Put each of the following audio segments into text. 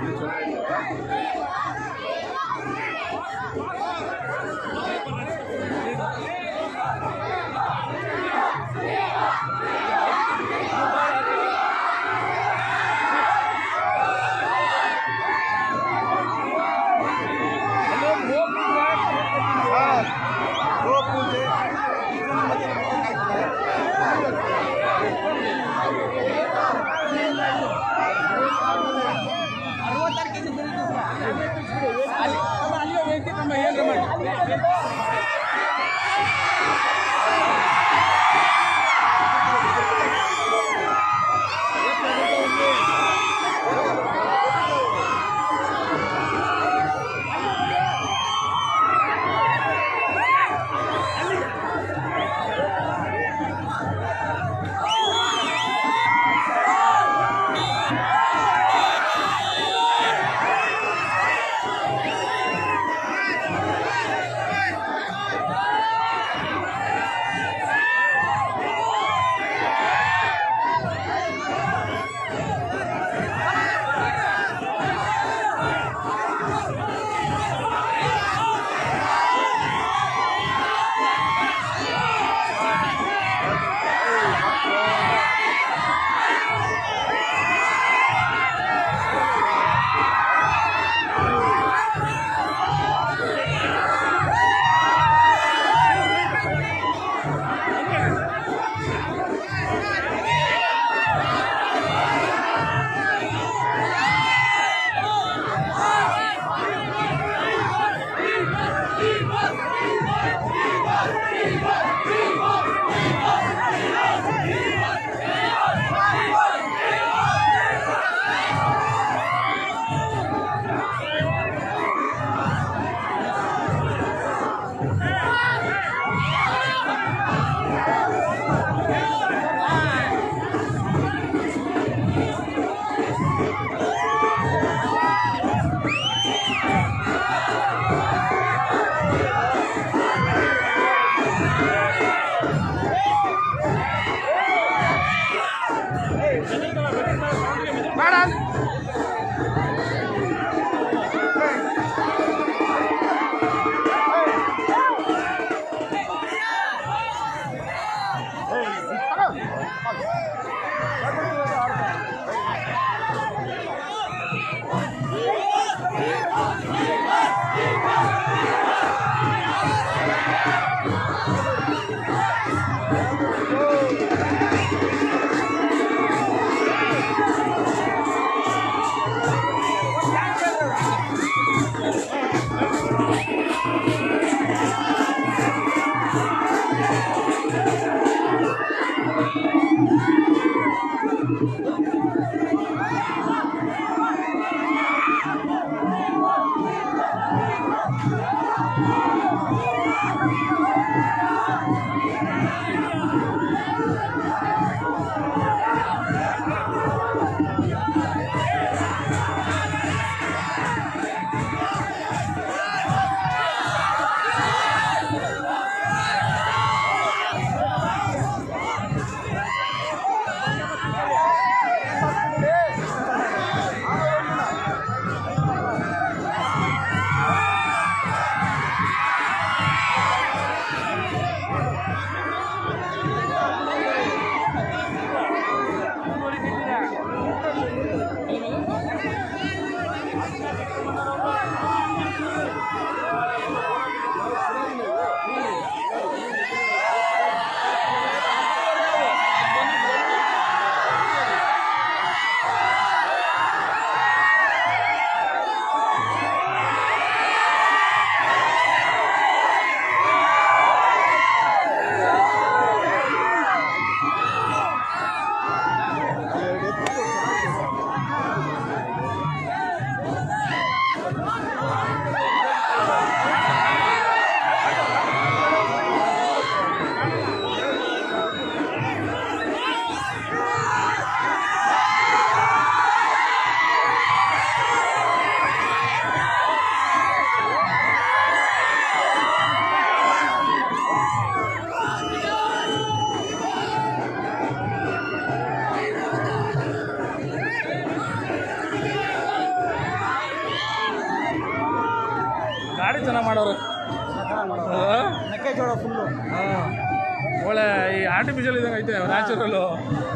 ¡Vamos! ಮಾಡವ್ರೆ ಮೆಕ್ಕೆಜೋಳ ಫುಲ್ಲು ಹಾಂ ಒಳ್ಳೆ ಈ ಆರ್ಟಿಫಿಷಿಯಲ್ ಇದ್ದಂಗೆ ಐತೆ ನ್ಯಾಚುರಲ್ಲು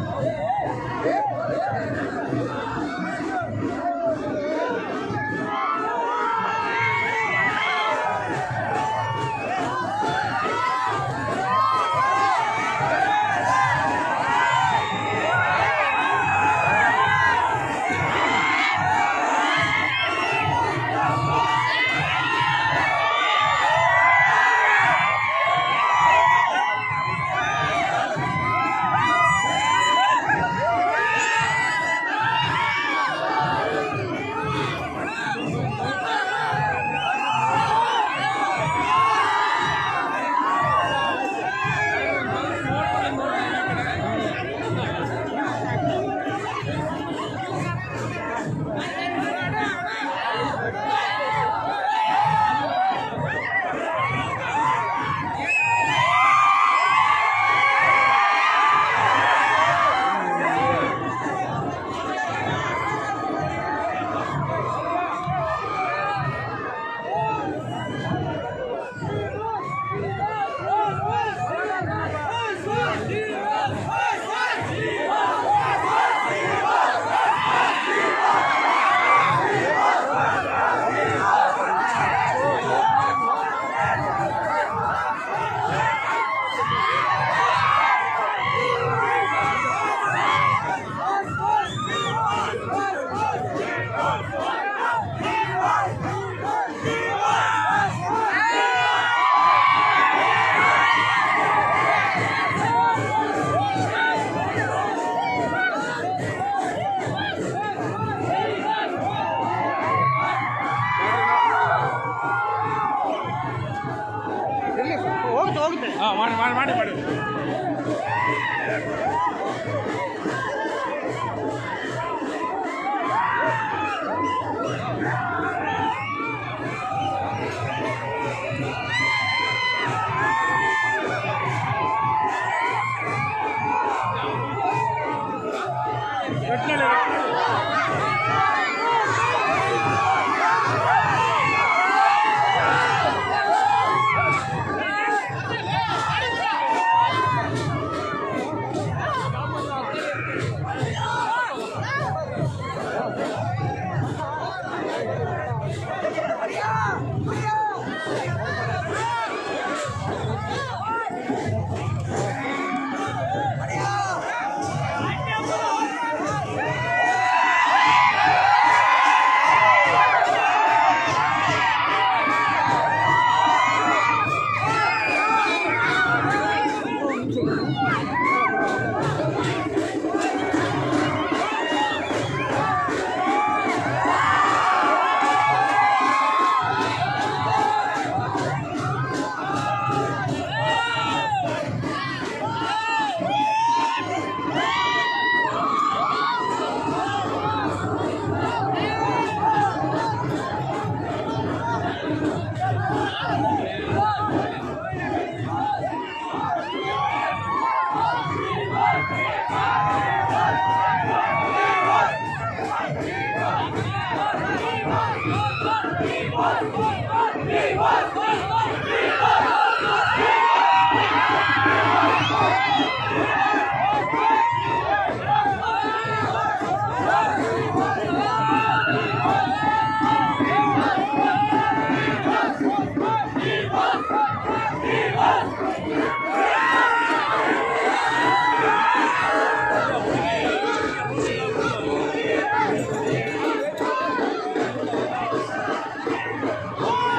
ಹೋಗುತ್ತೆ ಹೋಗುತ್ತೆ ಹಾಂ ಮಾಡಿ ಮಾಡಿ ಮಾಡಿ ಮಾಡಿ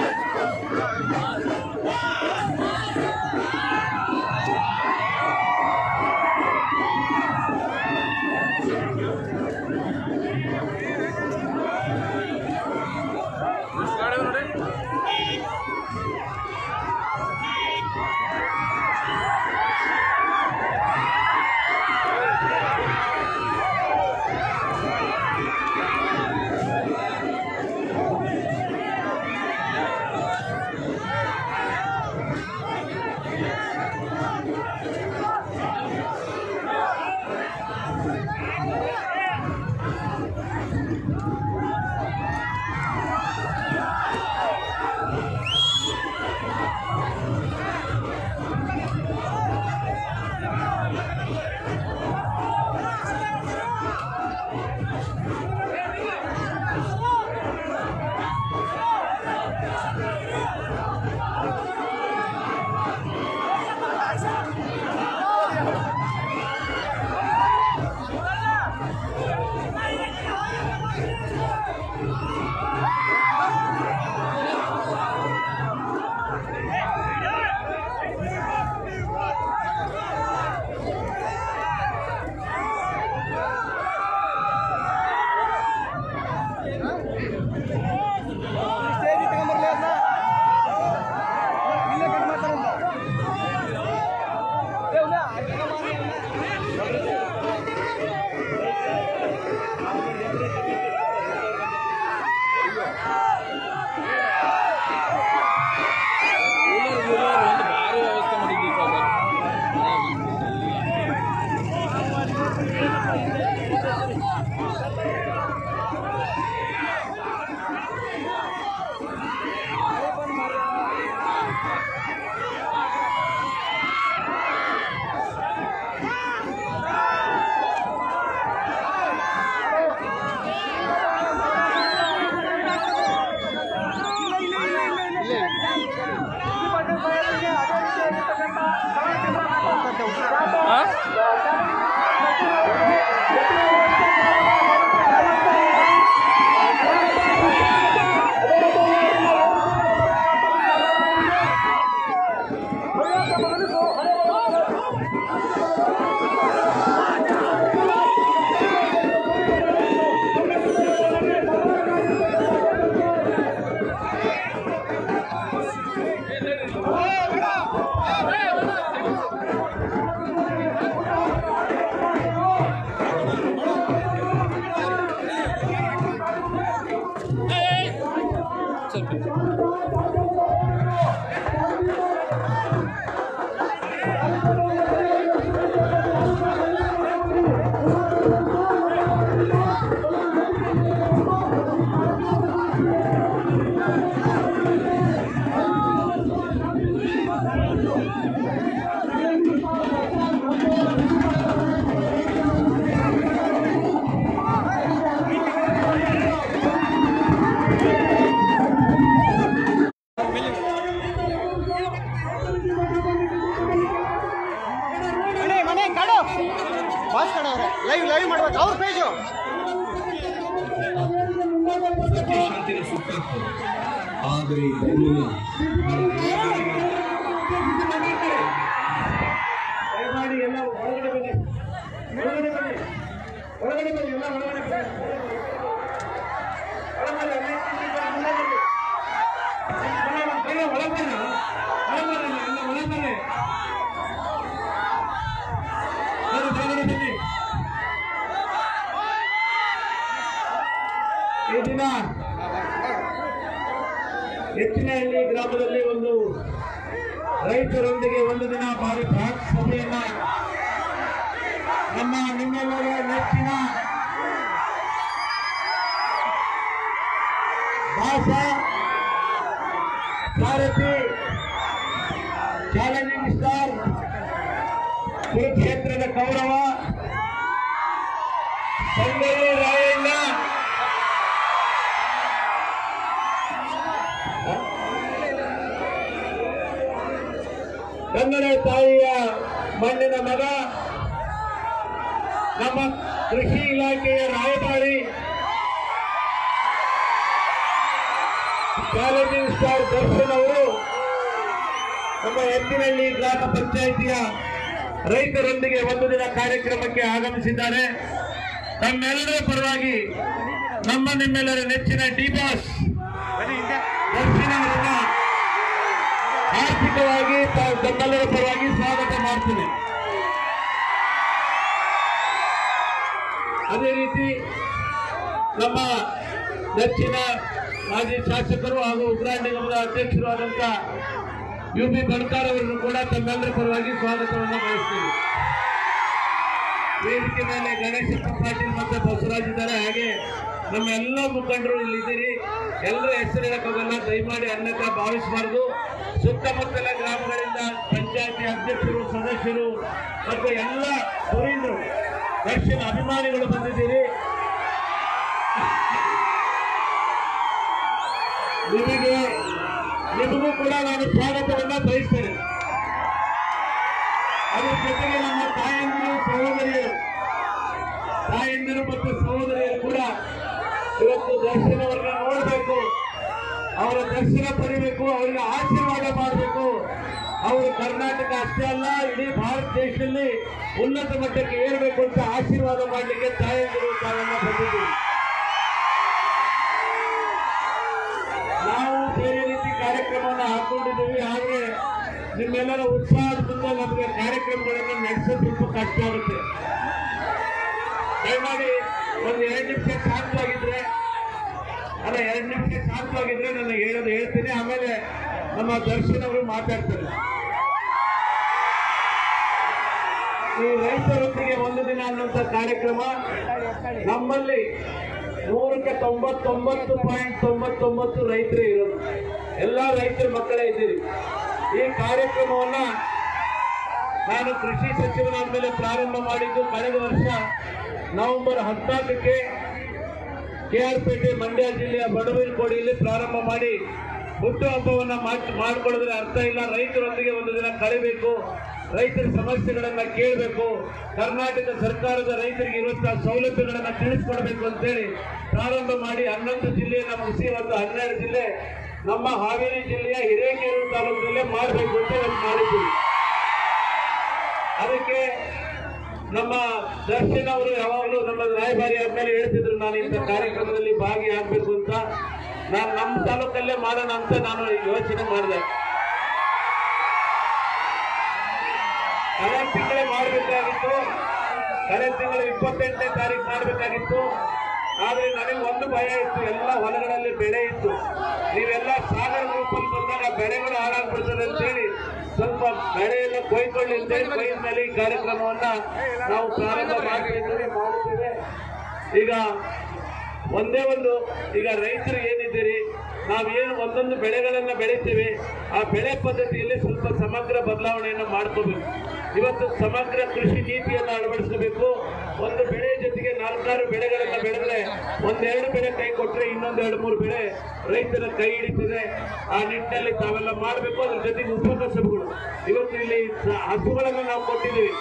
¡Viva! ಹಾಂ ಮನೆ ಮನೆ ಕಾಡು ಬಾಸ್ ಕಾಡವ್ರೆ ಲೈವ್ ಲೈವ್ ಮಾಡ್ಬೇಕು ಅವ್ರ ಪೇಜು ಶಾಂತಿನ ಸುತ್ತ ಆದರೆ ಇದೆಲ್ಲ ದಯಮಾಡಿ ಎಲ್ಲ ಒಳಗಡೆ ಬನ್ನಿ ಒಳಗಡೆ ಬನ್ನಿ ಒಳಗಡೆ ಬನ್ನಿ ಎಲ್ಲ ಒಳಗಡೆ ಬನ್ನಿ ಒಳಗಡೆ ಅಲ್ಲೇ ಕೂತ್ಕೊಂಡು ಮುಂದೆ ಬನ್ನಿ. ಒಳಗಡೆ ಬೇಗ ಒಳಗೆ ಬನ್ನಿ. ಒಳಗೆ ಬನ್ನಿ, ಎಲ್ಲ ಒಳಗೆ ಬನ್ನಿ. ಬನ್ನಿ, ಒಳಗಡೆ ಬನ್ನಿ. ಈ ದಿನ ಹೆಚ್ಚಿನಹಳ್ಳಿ ಗ್ರಾಮದಲ್ಲಿ ಒಂದು ರೈತರೊಂದಿಗೆ ಒಂದು ದಿನ ಭಾರಿ ಬೃಹತ್ ಸಭೆಯನ್ನ ನಮ್ಮ ನಿಮ್ಮೆಲ್ಲರ ನೆಚ್ಚಿನ ಭಾಷಾ ಸಾರಥಿ ಚಾಲೆಂಜಿಂಗ್ ಸ್ಟಾರ್ ಕುರುಕ್ಷೇತ್ರದ ಕೌರವ ಸಂಗೊಳ್ಳಿ ರಾಯಣ್ಣ ಕನ್ನಡ ತಾಯಿಯ ಮಣ್ಣಿನ ಮಗ ನಮ್ಮ ಕೃಷಿ ಇಲಾಖೆಯ ರಾಯಭಾರಿ ಚಾಲೆಂಜಿಂಗ್ ಸ್ಟಾರ್ ದರ್ಶನ್ ಅವರು ನಮ್ಮ ಎತ್ತಿನಹಳ್ಳಿ ಗ್ರಾಮ ಪಂಚಾಯಿತಿಯ ರೈತರೊಂದಿಗೆ ಒಂದು ದಿನ ಕಾರ್ಯಕ್ರಮಕ್ಕೆ ಆಗಮಿಸಿದ್ದಾರೆ ತಮ್ಮೆಲ್ಲರ ಪರವಾಗಿ ನಮ್ಮ ನಿಮ್ಮೆಲ್ಲರ ನೆಚ್ಚಿನ ಡಿ ಬಾಸ್ ದರ್ಶನ್ ಅವರನ್ನ ಆರ್ಥಿಕವಾಗಿ ತ- ತಮ್ಮೆಲ್ಲರ ಪರವಾಗಿ ಸ್ವಾಗತ ಮಾಡ್ತೀನಿ ಅದೇ ರೀತಿ ನಮ್ಮ ನೆಚ್ಚಿನ ಮಾಜಿ ಶಾಸಕರು ಹಾಗೂ ಉಗ್ರಾಣ ನಿಗಮದ ಅಧ್ಯಕ್ಷರು ಆದಂತ ಯು ಪಿ ಬಣಕಾರ್ ಅವರನ್ನು ಕೂಡ ತಮ್ಮೆಲ್ಲರ ಪರವಾಗಿ ಸ್ವಾಗತವನ್ನು ಬಯಸ್ತೀನಿ ವೇದಿಕೆ ಮೇಲೆ ಗಣೇಶಪ್ಪ ಪಾಟೀಲ್ ಮತ್ತು ಬಸವರಾಜ್ ಇದ್ದಾರೆ ಹಾಗೆ ನಮ್ಮ ಎಲ್ಲ ಮುಖಂಡರು ಇಲ್ಲಿದ್ದೀರಿ ಎಲ್ಲರೂ ಹೆಸರು ಹೇಳಕ್ಕೋಗಲ್ಲ ದಯಮಾಡಿ ಅನ್ಯತಾ ಭಾವಿಸಬಾರದು ಸುತ್ತಮುತ್ತಲ ಗ್ರಾಮಗಳಿಂದ ಪಂಚಾಯತಿ ಅಧ್ಯಕ್ಷರು ಸದಸ್ಯರು ಮತ್ತು ಎಲ್ಲ ಸುರೀಂದ್ರು ದರ್ಶನ ಅಭಿಮಾನಿಗಳು ಬಂದಿದ್ದೀರಿ ನಿಮಗೆ ನಿಮಗೂ ಕೂಡ ನಾನು ಸ್ವಾಗತವನ್ನ ಬಯಸ್ತೇನೆ ಅದ್ರ ಜೊತೆಗೆ ನಮ್ಮ ತಾಯಂದಿರು ಸಹೋದರಿಯರು ತಾಯಂದಿರು ಮತ್ತು ಸಹೋದರಿಯರು ಕೂಡ ಇವತ್ತು ದರ್ಶನ ಅವರನ್ನ ನೋಡಬೇಕು ಅವರ ದರ್ಶನ ಪಡಿಬೇಕು ಅವರಿಗೆ ಆಶೀರ್ವಾದ ಮಾಡಬೇಕು ಅವರು ಕರ್ನಾಟಕ ಅಷ್ಟೇ ಅಲ್ಲ ಇಡೀ ಭಾರತ ದೇಶದಲ್ಲಿ ಉನ್ನತ ಮಟ್ಟಕ್ಕೆ ಏರಬೇಕು ಅಂತ ಆಶೀರ್ವಾದ ಮಾಡಲಿಕ್ಕೆ ತಾಯಂದಿರು ತಾವೆಲ್ಲ ಬಂದಿದ್ದೀವಿ ನಾವು ಬೇರೆ ರೀತಿ ಕಾರ್ಯಕ್ರಮವನ್ನು ಹಾಕೊಂಡಿದ್ದೀವಿ ಆದ್ರೆ ನಿಮ್ಮೆಲ್ಲರ ಉತ್ಸಾಹದಿಂದ ನಮಗೆ ಕಾರ್ಯಕ್ರಮಗಳನ್ನು ನಡೆಸೋದು ಸ್ವಲ್ಪ ಕಷ್ಟ ಆಗುತ್ತೆ ದಯಮಾಡಿ ಒಂದು ಎರಡು ನಿಮಿಷ ಶಾಂತವಾಗಿದ್ರೆ ಅಲ್ಲ ಎರಡು ನಿಮಿಷ ಶಾಂತವಾಗಿದ್ರೆ ನಾನು ಹೇಳೋದು ಹೇಳ್ತೀನಿ ಆಮೇಲೆ ನಮ್ಮ ದರ್ಶನ್ ಅವರು ಮಾತಾಡ್ತಾರೆ ಈ ರೈತರೊಟ್ಟಿಗೆ ಒಂದು ದಿನ ಅನ್ನುವಂಥ ಕಾರ್ಯಕ್ರಮ ನಮ್ಮಲ್ಲಿ ನೂರಕ್ಕೆ ತೊಂಬತ್ತೊಂಬತ್ತು ಪಾಯಿಂಟ್ ತೊಂಬತ್ತೊಂಬತ್ತು ರೈತರೇ ಇರೋದು ಎಲ್ಲ ರೈತರ ಮಕ್ಕಳೇ ಇದ್ದೀರಿ ಈ ಕಾರ್ಯಕ್ರಮವನ್ನ ನಾನು ಕೃಷಿ ಸಚಿವರಾದ ಮೇಲೆ ಪ್ರಾರಂಭ ಮಾಡಿದ್ದು ಕಳೆದ ವರ್ಷ ನವೆಂಬರ್ ಹದಿನಾಲ್ಕಕ್ಕೆ ಕೆಆರ್ಪೇಟೆ ಮಂಡ್ಯ ಜಿಲ್ಲೆಯ ಬಡವನಕೋಡಿಯಲ್ಲಿ ಪ್ರಾರಂಭ ಮಾಡಿ ಹುಟ್ಟುಹಬ್ಬವನ್ನ ಮಾಡ್- ಮಾಡ್ಕೊಳ್ಳೋದ್ರೆ ಅರ್ಥ ಇಲ್ಲ ರೈತರೊಂದಿಗೆ ಒಂದು ದಿನ ಕಳಿಬೇಕು ರೈತರ ಸಮಸ್ಯೆಗಳನ್ನ ಕೇಳಬೇಕು ಕರ್ನಾಟಕ ಸರ್ಕಾರದ ರೈತರಿಗೆ ಇರುವಂತಹ ಸೌಲಭ್ಯಗಳನ್ನ ತಿಳಿಸ್ಕೊಡ್ಬೇಕು ಅಂತೇಳಿ ಪ್ರಾರಂಭ ಮಾಡಿ ಹನ್ನೊಂದು ಜಿಲ್ಲೆಯನ್ನ ಮುಗಿಸಿ ಒಂದು ಹನ್ನೆರಡು ಜಿಲ್ಲೆ ನಮ್ಮ ಹಾವೇರಿ ಜಿಲ್ಲೆಯ ಹಿರೇಕೆರೂರು ತಾಲೂಕಿನಲ್ಲೇ ಮಾಡಬೇಕು ಅಂತ ಇವತ್ತು ಮಾಡಿದ್ದೀವಿ ಅದಕ್ಕೆ ನಮ್ಮ ದರ್ಶನ್ ಅವರು ಯಾವಾಗಲೂ ನಮ್ಮ ರಾಯಭಾರಿ ಆದ್ಮೇಲೆ ಹೇಳ್ತಿದ್ರು ನಾನು ಇಂಥ ಕಾರ್ಯಕ್ರಮದಲ್ಲಿ ಭಾಗಿಯಾಗಬೇಕು ಅಂತ ನಾನು ನಮ್ಮ ತಾಲೂಕಲ್ಲೇ ಮಾಡೋಣ ಅಂತ ನಾನು ಯೋಚನೆ ಮಾಡಿದೆ ಕಳೆದ ತಿಂಗಳೇ ಮಾಡಬೇಕಾಗಿತ್ತು ಕಳೆದ ತಿಂಗಳು ಇಪ್ಪತ್ತೆಂಟನೇ ತಾರೀಕು ಮಾಡಬೇಕಾಗಿತ್ತು ಆದ್ರೆ ನನಗೆ ಒಂದು ಭಯ ಇತ್ತು ಎಲ್ಲ ಹೊಲಗಳಲ್ಲಿ ಬೆಳೆ ಇತ್ತು ನೀವೆಲ್ಲ ಸಾಗರ ಗ್ರೂಪಲ್ಲಿ ಬಂದಾಗ ಬೆಳೆಗಳು ಹಾಳಾಗ್ಬಿಡ್ತದೆ ಅಂತೇಳಿ ಸ್ವಲ್ಪ ಬೆಳೆ ಎಲ್ಲ ಕೊಯ್ಕೊಳ್ಳಿ ಅಂತೇಳಿ ಕೊಯ್ದ ಮೇಲೆ ಈ ಕಾರ್ಯಕ್ರಮವನ್ನ ನಾವು ಪ್ರಾರಂಭ ಮಾಡಿದ್ದೇವೆ ಮಾಡುತ್ತೇವೆ ಈಗ ಒಂದೇ ಒಂದು ಈಗ ರೈತರು ಏನಿದ್ದೀರಿ ನಾವೇನು ಒಂದೊಂದು ಬೆಳೆಗಳನ್ನ ಬೆಳಿತೀವಿ ಆ ಬೆಳೆ ಪದ್ಧತಿಯಲ್ಲಿ ಸ್ವಲ್ಪ ಸಮಗ್ರ ಬದಲಾವಣೆಯನ್ನು ಮಾಡ್ಕೋಬೇಕು ಇವತ್ತು ಸಮಗ್ರ ಕೃಷಿ ನೀತಿಯನ್ನು ಅಳವಡಿಸಬೇಕು ಒಂದು ಬೆಳೆ ಜೊತೆಗೆ ನಾಲ್ಕಾರು ಬೆಳೆಗಳನ್ನ ಬೆಳೆದ್ರೆ ಒಂದೆರಡು ಬೆಳೆ ಕೈ ಕೊಟ್ರೆ ಇನ್ನೊಂದು ಎರಡು ಮೂರು ಬೆಳೆ ರೈತರ ಕೈ ಹಿಡಿತದೆ ಆ ನಿಟ್ಟಿನಲ್ಲಿ ತಾವೆಲ್ಲ ಮಾಡಬೇಕು ಅದ್ರ ಜೊತೆಗೆ ಉಪಕಸಬುಗಳು ಇವತ್ತು ಇಲ್ಲಿ ಸ- ಹಸುಗಳನ್ನು ನಾವು ಕೊಟ್ಟಿದ್ದೀವಿ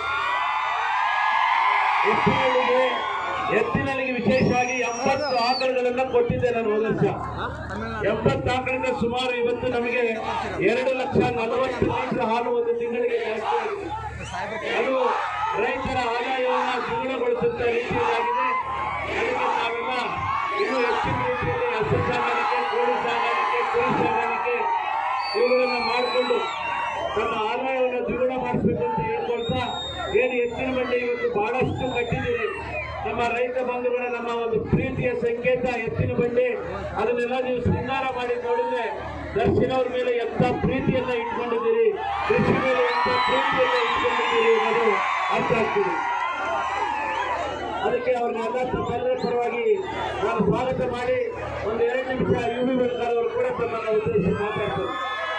ಎತ್ತಿನಲ್ಲಿಗೆ ಎತ್ತಿನಲ್ಲಿಗೆ ವಿಶೇಷವಾಗಿ ಎಂಬತ್ತು ಆಕಳುಗಳನ್ನ ಕೊಟ್ಟಿದ್ದೆ ನಾನು ಹೋದ ವರ್ಷ ಎಂಬತ್ತು ಆಕಳಿಂದ ಸುಮಾರು ಇವತ್ತು ನಮಗೆ ಎರಡು ಲಕ್ಷ ನಲವತ್ತು ಲೀಟರ್ ಹಾಲು ಒಂದು ತಿಂಗಳಿಗೆ ಜಾಸ್ತಿ ಆಗಿದೆ. ಅದು ರೈತರ ಆದಾಯವನ್ನು ದ್ವಿಗುಣಗೊಳಿಸುತ್ತ ರೀತಿಯಾಗಿದೆ ಅದಕ್ಕೆ ನಾವೆಲ್ಲ ಇನ್ನೂ ಹೆಚ್ಚಿನ ರೀತಿಯಲ್ಲಿ ಹಸು ಸಾಗಾಣಿಕೆ ಕೋಳಿ ಸಾಗಾಣಿಕೆ ಕುರಿ ಸಾಗಾಣಿಕೆ ಇವುಗಳನ್ನ ಮಾಡಿಕೊಂಡು ತಮ್ಮ ಆದಾಯವನ್ನು ದ್ವಿಗುಣ ಮಾಡಿಸಬೇಕು ಅಂತ ಹೇಳ್ಕೊಳ್ತಾ ಏನು ಎತ್ತಿನ ಬಂಡಿ ಇವತ್ತು ಬಹಳಷ್ಟು ಕಟ್ಟಿದ್ದೀರಿ ನಮ್ಮ ರೈತ ಬಂಧುಗಳ ನಮ್ಮ ಒಂದು ಪ್ರೀತಿಯ ಸಂಕೇತ ಎತ್ತಿನ ಬಂಡಿ ಅದನ್ನೆಲ್ಲ ನೀವು ಶೃಂಗಾರ ಮಾಡಿ ನೋಡಿದ್ರೆ ದರ್ಶನ್ ಅವ್ರ ಮೇಲೆ ಎಂತ ಪ್ರೀತಿಯನ್ನ ಇಟ್ಕೊಂಡಿದ್ದೀರಿ ಕೃಷಿ ಮೇಲೆ ಎಂತ ಪ್ರೀತಿಯನ್ನ ಇಟ್ಕೊಂಡಿದ್ದೀರಿ ಅನ್ನೋದು ಅರ್ಥ ಆಗ್ತಿದೆ ಅದಕ್ಕೆ ಅವ್ರನ್ನೆಲ್ಲ ತಮ್ಮೆಲ್ಲರ ಪರವಾಗಿ ನಾನು ಸ್ವಾಗತ ಮಾಡಿ ಒಂದು ಎರಡು ನಿಮಿಷ ಯು ವಿ ಬೆಳಗಾರ್ ಅವರು ಕೂಡ ತಮ್ಮನ್ನು ಉದ್ದೇಶಿಸಿ ಮಾತಾಡ್ತಾರೆ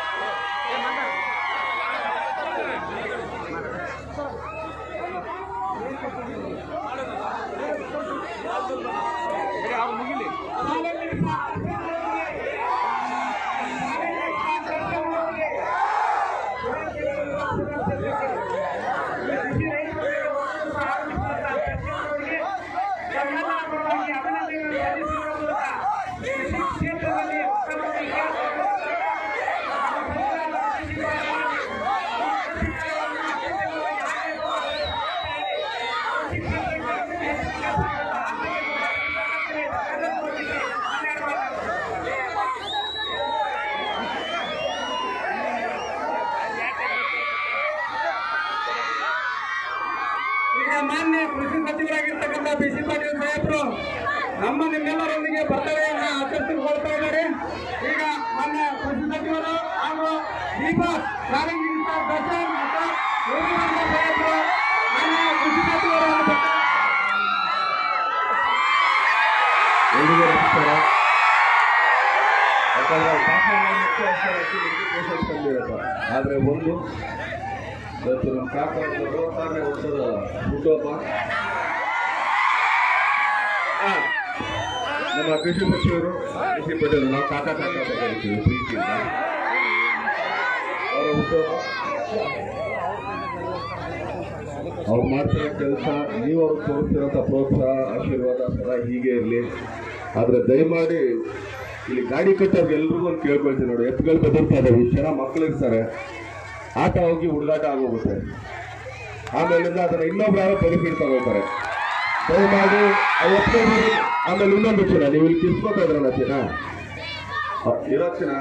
ಈಗ ಮಾನ್ಯ ಕೃಷಿ ಸಚಿವರಾಗಿರ್ತಕ್ಕಂಥ ಬಿ ಸಿ ಪಾಟೀಲ್ ಸಾಹೇಬರು ನಮ್ಮ ನಿಮ್ಮೆಲ್ಲರೊಂದಿಗೆ ಬರ್ತಡೆಯನ್ನ ಆಚರಿಸಿಕೊಳ್ತಾ ಇದ್ದಾರೆ ಈಗ ಮಾನ್ಯ ಕೃಷಿ ಸಚಿವರು ಹಾಗೂ ದೀಪ ನಾರಂಗಿ ದರ್ಶನ್ ಮತ್ತು ಯೋಗೇಂದ್ರ ಸಾಹೇಬರು ಮಾನ್ಯ ಕೃಷಿ ಸಚಿವರನ್ನು ಬರ್ತಾರೆ ಎಲ್ರಿಗೂ ನಮಸ್ಕಾರ ಯಾಕಂದ್ರೆ ಭಾಷಣಕ್ಕೆ ಅಷ್ಟೇ ಎಜುಕೇಶನ್ ತಂದಿರತ್ತ ಆದರೆ ಒಂದು ಇವತ್ತು ನಮ್ಮ ಕಾಕ ಅರವತ್ತಾರನೇ ವರ್ಷದ ಹುಟ್ಟುಹಬ್ಬ ಆ, ನಮ್ಮ ಕೃಷಿ ಸಚಿವರು ಕೃಷಿ ಪಟೇಲ್ ನಾವು ಕಾಕ ಕಾಕ ಅಂತ ಕರಿತೀವಿ ಪ್ರೀತಿಯಿಂದ ಅವರ ಹುಟ್ಟುಹಬ್ಬ ಅವ್ರು ಮಾಡ್ತಿರೋ ಕೆಲಸ ನೀವು ಅವ್ರಿಗೆ ತೋರಿಸ್ತಿರೋಂಥ ಪ್ರೋತ್ಸಾಹ ಆಶೀರ್ವಾದ ಸದಾ ಹೀಗೆ ಇರಲಿ ಆದರೆ ದಯಮಾಡಿ ಇಲ್ಲಿ ಗಾಡಿ ಕಟ್ಟೋರ್ಗೆ ಎಲ್ರಿಗೂ ಒಂದು ಕೇಳ್ಕೊಳ್ತೀನಿ ನೋಡಿ ಎತ್ತುಗಳು ಬೆದರ್ತಾ ಇದಾವೆ ಇಷ್ಟು ಜನ ಮಕ್ಕಳು ಇರ್ತಾರೆ ಆಟ ಹೋಗಿ ಹುಡುಗಾಟ ಆಗೋಗುತ್ತೆ ಆಮೇಲಿಂದ ಅದನ್ನ ಇನ್ನೊಬ್ರು ಯಾರೋ ಬೆನಿಫಿಟ್ ತಗೋತಾರೆ ದಯಮಾಡಿ ಆ ಎತ್ತುಗಳು ಆಮೇಲೆ ಇನ್ನೊಂದು ಚಿನ್ನ ನೀವು ಇಲ್ಲಿ ಕಿಸ್ಕೋತಾ ಇದ್ರಲ್ಲ ಚಿನ್ನ ಅ, ಇರೋ ಚಿನ್ನ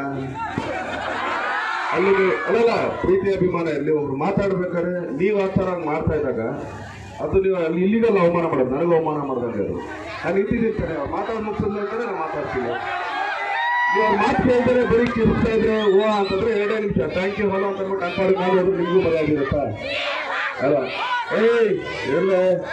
ಅಲ್ಲಿ ನೀವು- ಅಲ್ಲಲ್ಲ ಪ್ರೀತಿ ಅಭಿಮಾನ ಇರಲಿ ಒಬ್ರು ಮಾತಾಡ್ಬೇಕಾದ್ರೆ ನೀವು ಆ ಥರ ಹಂಗ್ ಮಾಡ್ತಾ ಇದ್ದಾಗ ಅದು ನೀವು ಅಲ್ಲಿ ಇಲ್ಲಿಗೆಲ್ಲ ಅವಮಾನ ಮಾಡೋದು ನನಗೆ ಅವಮಾನ ಮಾಡ್ದಂಗೆ ಅದು ನಾನು ಇಟ್ಟಿದ್ದೀನಿ ಅವ್ರು ಮಾತಾಡ್ ಮುಗಿಸಿದ್ರೆ ನಾನು ಮಾತಾಡ್ತೀನಿ ನೀವು ಅವ್ರು ಮಾತು ಕೇಳಿದ್ರೆ ಬರೀ ಕಿರ್ಸ್ತಾ ಇದ್ರೆ ಓ ಅಂತಂದ್ರೆ ಎರಡೇ ನಿಮಿಷ ಥ್ಯಾಂಕ್ ಯು ಹೊಲ ಅಂತ ಅಂದ್ಬಿಟ್ಟು ಅನ್ಪಾಡಿ ಮಾಡೋದು ನಿಮಗೂ ಬರಾಗಿರುತ್ತಾ ಅಲ್ಲ ಏಯ್ ಎಲ್ಲ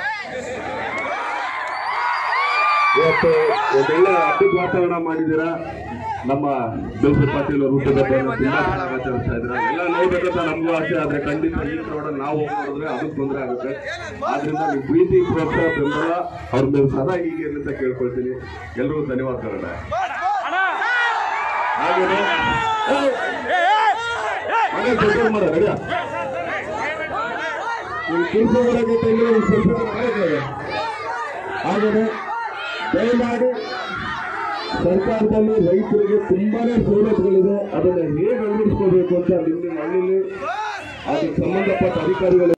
ಇವತ್ತು ಒಂದೊಳ್ಳೆ ಅಡ್ಡಿಗೆ ವಾತಾವರಣ ಮಾಡಿದ್ದೀರಾ ನಮ್ಮ ಜೋಸೆಫ್ ಪಾಟೀಲ್ ಅವರು ಹುಟ್ಟಿದ ಹಬ್ಬವನ್ನು ತುಂಬಾ ಚೆನ್ನಾಗಿ ಆಚರಿಸ್ತಾ ಇದ್ದೀರಾ ಎಲ್ಲ ನೋಡ್ಬೇಕಂತ ನಮಗೂ ಆಸೆ ಆದ್ರೆ ಖಂಡಿತ ಈ ರೋಡಲ್ಲಿ ನಾವು ಹೋಗಿ ನೋಡಿದ್ರೆ ಅದಕ್ಕೆ ತೊಂದರೆ ಆಗುತ್ತೆ ಆದ್ರಿಂದ ನೀವು ಪ್ರೀತಿ ಪ್ರೋತ್ಸಾಹ ಬೆಂಬಲ ಅವ್ರ ಮೇಲೆ ಸದಾ ಹೀಗೆ ಇರ್ಲಿ ಅಂತ ಕೇಳ್ಕೊಳ್ತೀನಿ ಎಲ್ರಿಗೂ ಧನ್ಯವಾದಗಳನ್ನ ಹಾಗೇನೆ ಮನೆ control ಮಾಡು, ready ಯಾ? ನೀವು ಕೆಲಸ ಮಾಡಕ್ಕೆ ತಂದ್ರೆ ಒಂದು ಸ್ವಲ್ಪ ಮಾಡಕ್ಕಾಗಲ್ಲ. ಹಾಗೇನೆ ದಯಮಾಡಿ ಸರ್ಕಾರದಲ್ಲಿ ರೈತರಿಗೆ ತುಂಬಾನೇ ಸವಲತ್ತುಗಳಿದೆ ಅದನ್ನ ಹೇಗೆ ಅಳವಡಿಸ್ಕೋಬೇಕು ಅಂತ ನಿಮ್ಮ ಹಳ್ಳಿಲಿ ಅದಕ್ಕೆ ಸಂಬಂಧಪಟ್ಟ ಅಧಿಕಾರಿಗಳು